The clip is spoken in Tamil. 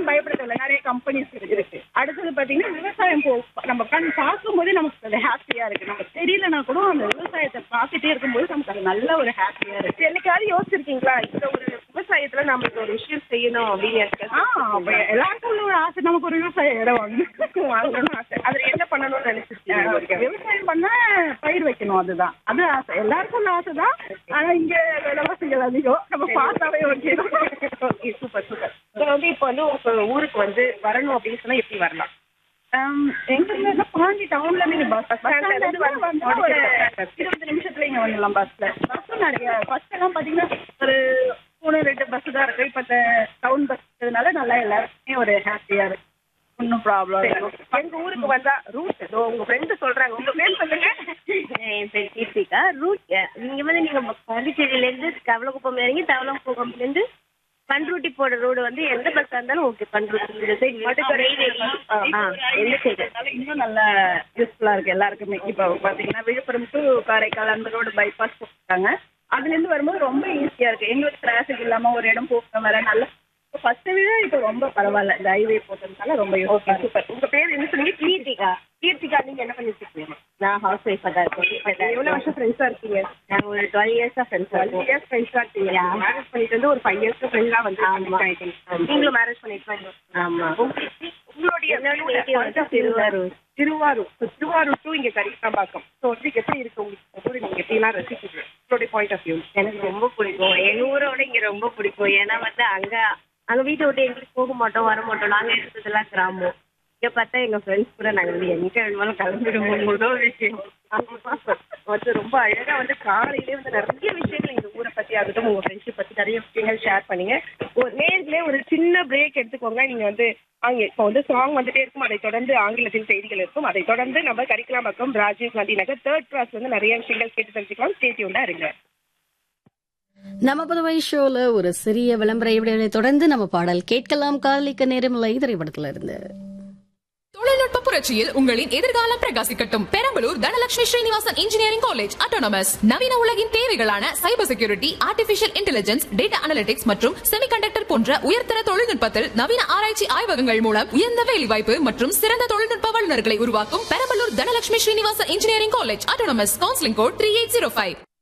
இருக்குன்னு பயப்பட தேவையில்ல நிறைய கம்பெனிஸ் இருக்கு அடுத்தது பாத்தீங்கன்னா விவசாயம் போ நம்ம கண் பார்க்கும் போதே நமக்கு அது ஹாப்பியா இருக்கு நம்ம தெரியலனா கூட அந்த விவசாயத்தை பார்த்துட்டே இருக்கும்போது நமக்கு அது நல்ல ஒரு ஹாப்பியா இருக்கு என்னைக்காவது யோசிச்சிருக்கீங்களா இந்த ஒரு விவசாயத்துல நம்மளுக்கு ஒரு விஷயம் செய்யணும் அப்படின்னு ஆ அப்ப எல்லாருக்கும் உள்ள ஒரு ஆசை நமக்கு ஒரு விவசாய இடம் வாங்கணும் வாங்கணும்னு ஆசை அதுல என்ன பண்ணணும்னு நினைச்சிருக்கீங்க விவசாயம் பண்ணா பயிர் வைக்கணும் அதுதான் அது ஆசை எல்லாருக்கும் உள்ள ஆசை தான் ஆனா இங்க விலைவாசிகள் அதிகம் நம்ம பார்த்தாவே okay okay super super so வந்து இப்போ வந்து உங்க ஊருக்கு வந்து வரணும் அப்படின்னு சொன்னா எப்படி வரலாம் எங்க இருந்து பாண்டி டவுன்ல நீங்க பஸ் பஸ் ஸ்டாண்ட்ல ஸ்டாண்ட்ல இருந்து இருந்து வந்து ஒரு இருபது நிமிஷத்துல இங்க வந்துடலாம் பஸ்ல பஸ் நிறைய ஃபர்ஸ்ட் எல்லாம் பாத்தீங்கன்னா ஒரு மூணு ரெண்டு பஸ் தான் இருக்கு இப்ப டவுன் பஸ் இருக்கிறதுனால நல்லா எல்லாருக்குமே ஒரு ஹாப்பியா இருக்கு ஒன்றும் ப்ராப்ளம் எங்க ஊருக்கு வந்தா ரூட் ஏதோ உங்க ஃப்ரெண்டு சொல்றாங்க உங்க பேர் சொல்லுங்க என் பேர் கீர்த்திகா ரூட் நீங்க வந்து நீங்க பாண்டிச்சேரியில இருந்து தவளக்குப்பம் இறங்கி தவளக்குப்பம்ல இருந்து பண்ருட்டி போற ரோடு வந்து எந்த பஸ்ஸா இருந்தாலும் ஓகே பண்ருட்டி இந்த சைடு மதுக்கரை ஆ எந்த சைடு அதனால இன்னும் நல்ல யூஸ்ஃபுல்லா இருக்கு எல்லாருக்குமே இப்போ பாத்தீங்கன்னா விழுப்புரம் டு காரைக்கால் அந்த ரோடு பைபாஸ் போட்டாங்க அதுல இருந்து வரும்போது ரொம்ப ஈஸியா இருக்கு எங்களுக்கு டிராஃபிக் இல்லாம ஒரு இடம் போக வர நல்ல ஃபர்ஸ்ட் விட இப்போ ரொம்ப பரவாயில்ல இந்த ஹைவே போட்டதுனால ரொம்ப யூஸ்ஃபுல்லா இருக்கு சூப்பர் உங்க பேர் என்ன சொன்னீங்க கீர்த்திகா கீர்த்திகா நீங்க என்ன பண்ணிட்டு இருக்கீங்க நான் ஹவுஸ் ஒய்ஃபா தான் இருக்கேன் எவ்வளவு வருஷம் ஃப்ரெண்ட்ஸா இருக்கீங்க நாங்க ஒரு டுவெல் இயர்ஸா ஃப்ரெண்ட்ஸா டுவெல் இருக்கோம் இயர்ஸ் ஃப்ரெண்ட்ஸா இருக்கீங்க மேரேஜ் பண்ணிட்டு வந்து ஒரு ஃபைவ் இயர்ஸ்க்கு ஃப்ரெண்டா வந்து ஆமா. ஆயிட்டீங்க நீங்களும் மேரேஜ் பண்ணிட்டு ஆமா உங்களுக்கு உங்களுடைய என்னோட உங்களுடைய native point of வந்து view- Thiruvarur. Thiruvarur So, Thiruvarur to இங்க கரிகாம்பாக்கம் ஸோ வந்து எப்படி இருக்கு உங்களுக்கு ஊர் நீங்க எப்படிலாம் ரசிக்கிறீங்க உங்களுடைய பாயிண்ட் ஆஃப் வியூ எனக்கு ரொம்ப பிடிக்கும் எங்க ஊரோட இங்க ரொம்ப பிடிக்கும் ஏன்னா வந்து அங்க அங்க வீட்டை விட்டு எங்களுக்கு போக மாட்டோம் வர மாட்டோம் நாங்க இருக்கிறதெல்லாம் கிராமம் இங்க பார்த்தா எங்க ஃப்ரெண்ட்ஸ் கூட நாங்க வந்து எங்க வேணுமாலும் கிளம்பிடுவோம் முதல் விஷயம் வந்து ரொம்ப அழகா வந்து காலையிலே வந்து நிறைய விஷயங்கள் இந்த ஊரை பத்தி ஆகட்டும் உங்க ஃப்ரெண்ட்ஷிப் பத்தி நிறைய விஷயங்கள் ஷேர் பண்ணீங்க ஒரு நேர்களே ஒரு சின்ன பிரேக் எடுத்துக்கோங்க நீங்க வந்து அங்க இப்போ வந்து சாங் வந்துட்டே இருக்கும் அதை தொடர்ந்து ஆங்கிலத்தில் செய்திகள் இருக்கும் அதை தொடர்ந்து நம்ம கரிக்கலாம்பாக்கம் ராஜீவ் காந்தி நகர் தேர்ட் கிளாஸ் வந்து நிறைய விஷயங்கள் கேட்டு தெரிஞ்சுக்கலாம் ஸ்டேட்யூண்டா இருங்க நம்ம புதுவை ஷோல ஒரு சிறிய விளம்பர இடைவெளியை தொடர்ந்து நம்ம பாடல் கேட்கலாம் காலிக்க நேரமில்லை திரைப்படத்துல இருந்து தொழில்நுட்ப புரட்சியில் உங்களின் எதிர்காலம் பிரகாசிக்கட்டும் Perambalur Dhanalakshmi Srinivasan engineering college autonomous நவீன உலகின் தேவைகளான cyber security artificial intelligence data analytics மற்றும் செமிகண்டக்டர் போன்ற உயர்தர தொழில்நுட்பத்தில் நவீன ஆராய்ச்சி ஆய்வகங்கள் மூலம் உயர்ந்த வேலைவாய்ப்பு மற்றும் சிறந்த தொழில்நுட்ப வல்லுநர்களை உருவாக்கும் Perambalur Dhanalakshmi Srinivasan engineering college autonomous counselling code three eight zero five